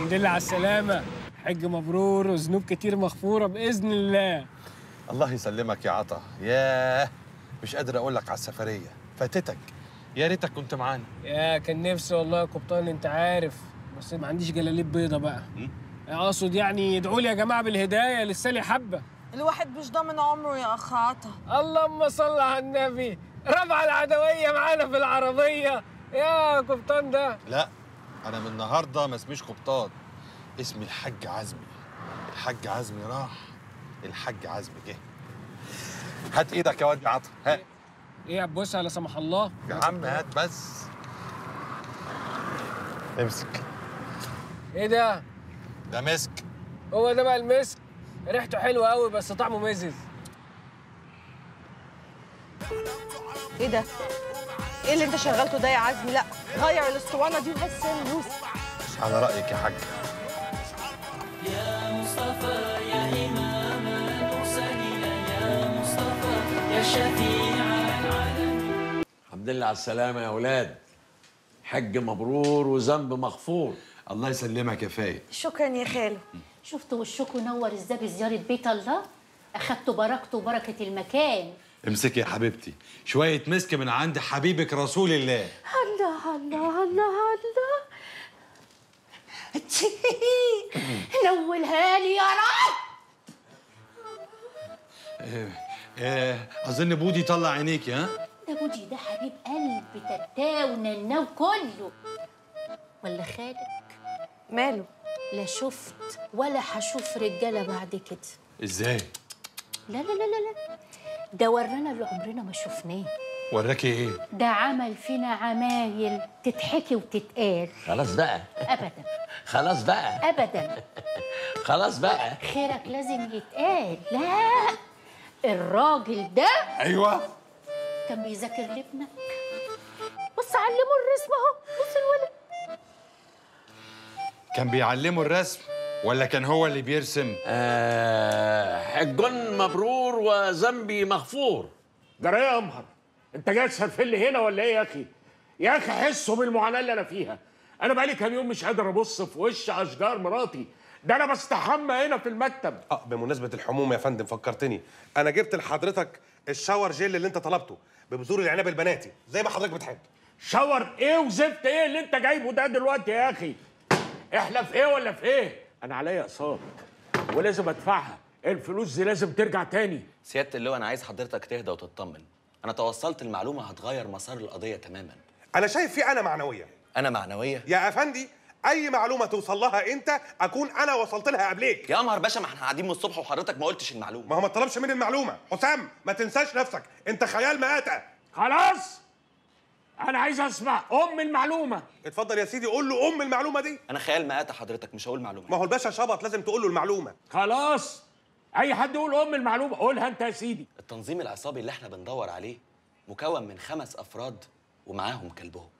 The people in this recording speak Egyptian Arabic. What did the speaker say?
الحمد لله على السلامة حج مبرور وذنوب كتير مغفورة بإذن الله الله يسلمك يا عطا ياه مش قادر اقول لك على السفريه فاتتك يا ريتك كنت معانا يا كان نفسي والله يا قبطان انت عارف بس ما عنديش جلاليب بيضة بقى اقصد يعني ادعوا لي يا جماعة بالهداية لسه لي حبة الواحد مش ضامن عمره يا اخ عطا اللهم صل على النبي رفع العدوية معانا في العربية يا قبطان ده لا انا من النهارده ما اسميش قبطان اسمي الحاج عزمي الحاج عزمي راح الحاج عزمي جه هات ايدك يا واد يا عطا هات ايه يا بص لا سمح الله يا عم هات بس امسك ايه ده ده مسك هو ده بقى المسك ريحته حلوة قوي بس طعمه مزز ايه ده ايه اللي انت شغلته ده يا عزمي لا غير الاسطوانه دي وبس نوس على رايك يا حاج الحمد لله على السلامة يا أولاد حج مبرور وذنب مغفور الله يسلمك يا فايق شكرا يا خالو شفتوا وشكوا نور ازاي بزيارة بيت الله أخدتوا بركته وبركة المكان امسكي يا حبيبتي شويه مسك من عند حبيبك رسول الله الله الله الله الله نولها لي يا رب آه اظن بودي طلع عينيكي ها ده بودي ده حبيب قلب تتاه ونناه كله ولا خالك ماله لا شفت ولا هشوف رجاله بعد كده ازاي لا لا لا لا لا ده ورانا اللي عمرنا ما شفناه وراكي ايه ده عمل فينا عمايل تتحكي وتتقال خلاص بقى ابدا خلاص بقى ابدا خلاص بقى خيرك لازم يتقال لا الراجل ده ايوه كان بيذاكر لابنك بص علمه الرسم اهو بص الولد كان بيعلمه الرسم ولا كان هو اللي بيرسم آه حج مبرور وذنبي مغفور جرى ايه يا امهر انت جاي تسرفل لي هنا ولا ايه يا اخي يا اخي حسوا بالمعاناه اللي انا فيها انا بقالي كام يوم مش قادر ابص في وش اشجار مراتي ده انا بستحمى هنا في المكتب اه بمناسبة الحموم يا فندم فكرتني أنا جبت لحضرتك الشاور جيل اللي أنت طلبته ببذور العنب البناتي زي ما حضرتك بتحب شاور ايه وزفت ايه اللي انت جايبه ده دلوقتي يا اخي احنا في ايه ولا في ايه انا عليا اقساط ولازم ادفعها الفلوس دي لازم ترجع تاني سيادة اللواء أنا عايز حضرتك تهدى وتطمن أنا توصلت المعلومة هتغير مسار القضية تماما أنا شايف في أنا معنوية أنا معنوية يا أفندي أي معلومة توصل لها أنت أكون أنا وصلت لها قبليك يا قمر باشا ما احنا قاعدين من الصبح وحضرتك ما قلتش المعلومة ما هو ما طلبش مني المعلومة حسام ما تنساش نفسك أنت خيال مآتة خلاص انا عايز اسمع ام المعلومه اتفضل يا سيدي قول له أم المعلومة دي أنا خيال مآتة حضرتك مش هقول معلومة ما هو الباشا شبط لازم تقول له المعلومة خلاص اي حد يقول ام المعلومه قولها انت يا سيدي التنظيم العصابي اللي احنا بندور عليه مكون من خمس أفراد ومعاهم كلبهم